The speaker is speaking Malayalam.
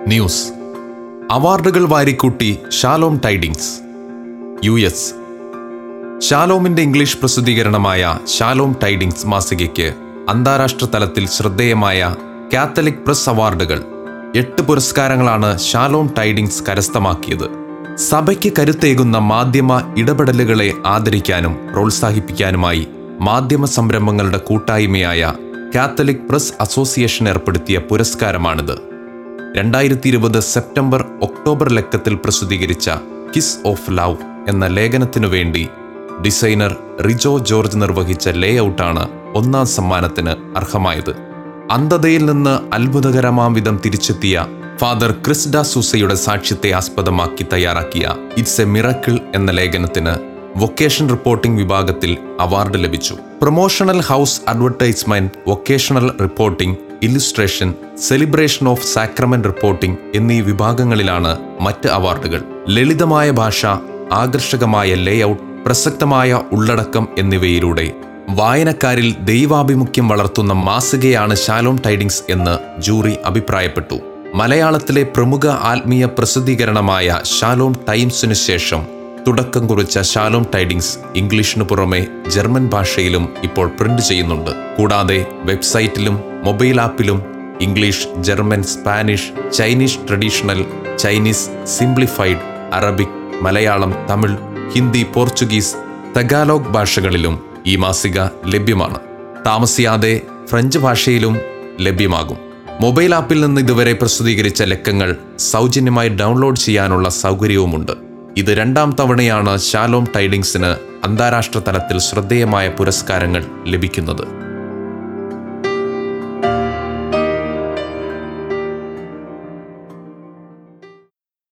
ന്യൂസ് അവാർഡുകൾ വാരിക്കൂട്ടി ഷാലോം ടൈഡിങ്സ് യു എസ് ഷാലോമിന്റെ ഇംഗ്ലീഷ് പ്രസിദ്ധീകരണമായ ഷാലോം ടൈഡിങ്സ് മാസികയ്ക്ക് അന്താരാഷ്ട്ര തലത്തിൽ ശ്രദ്ധേയമായ കാത്തലിക് പ്രസ് അവാർഡുകൾ എട്ട് പുരസ്കാരങ്ങളാണ് ഷാലോം ടൈഡിങ്സ് കരസ്ഥമാക്കിയത് സഭയ്ക്ക് കരുത്തേകുന്ന മാധ്യമ ഇടപെടലുകളെ ആദരിക്കാനും പ്രോത്സാഹിപ്പിക്കാനുമായി മാധ്യമ സംരംഭങ്ങളുടെ കൂട്ടായ്മയായ കാത്തലിക് പ്രസ് അസോസിയേഷൻ ഏർപ്പെടുത്തിയ പുരസ്കാരമാണിത് രണ്ടായിരത്തി ഇരുപത് സെപ്റ്റംബർ ഒക്ടോബർ ലക്കത്തിൽ പ്രസിദ്ധീകരിച്ച കിസ് ഓഫ് ലവ് എന്ന ലേഖനത്തിനു വേണ്ടി ഡിസൈനർ റിജോ ജോർജ് നിർവഹിച്ച ലേ ഔട്ടാണ് ഒന്നാം സമ്മാനത്തിന് അർഹമായത് അന്ധതയിൽ നിന്ന് അത്ഭുതകരമാം വിധം തിരിച്ചെത്തിയ ഫാദർ ക്രിസ്ഡ സൂസയുടെ സാക്ഷ്യത്തെ ആസ്പദമാക്കി തയ്യാറാക്കിയ ഇറ്റ്സ് എ മിറക്കിൾ എന്ന ലേഖനത്തിന് വൊക്കേഷൻ റിപ്പോർട്ടിംഗ് വിഭാഗത്തിൽ അവാർഡ് ലഭിച്ചു promotional house advertisement vocational reporting illustration celebration of sacrament reporting എന്നീ വിഭാഗങ്ങളിലാണ് മറ്റ് അവാർഡുകൾ ലളിതമായ ഭാഷ ആകർഷകമായ ലേഔട്ട് പ്രസക്തമായ ഉള്ളടക്കം എന്നിവയിലൂടെ വായനക്കാരിൽ ദൈവാഭിമുഖ്യം വളർത്തുന്ന മാസികയാണ് ഷാലോം ടൈഡിങ്സ് എന്ന് ജൂറി അഭിപ്രായപ്പെട്ടു മലയാളത്തിലെ പ്രമുഖ ആത്മീയ പ്രസിദ്ധീകരണമായ ഷാലോം ടൈംസിനു ശേഷം തുടക്കം കുറിച്ച ഷാലോം ടൈഡിങ്സ് ഇംഗ്ലീഷിനു പുറമെ ജർമ്മൻ ഭാഷയിലും ഇപ്പോൾ പ്രിന്റ് ചെയ്യുന്നുണ്ട് കൂടാതെ വെബ്സൈറ്റിലും മൊബൈൽ ആപ്പിലും English German Spanish Chinese traditional Chinese simplified Arabic Malayalam Tamil Hindi Portuguese Tagalog ഭാഷകളിലും ഈ മാസിക ലഭ്യമാണ് താമസിയാതെ ഫ്രഞ്ച് ഭാഷയിലും ലഭ്യമാകും മൊബൈൽ ആപ്പിൽ നിന്ന് ഇതുവരെ പ്രസിദ്ധീകരിച്ച ലക്കങ്ങൾ സൗജന്യമായി ഡൗൺലോഡ് ചെയ്യാനുള്ള സൗകര്യവുമുണ്ട് ഇത് രണ്ടാം തവണയാണ് ഷാലോം ടൈഡിങ്സിന് അന്താരാഷ്ട്ര തലത്തിൽ ശ്രദ്ധേയമായ പുരസ്കാരങ്ങൾ ലഭിക്കുന്നത്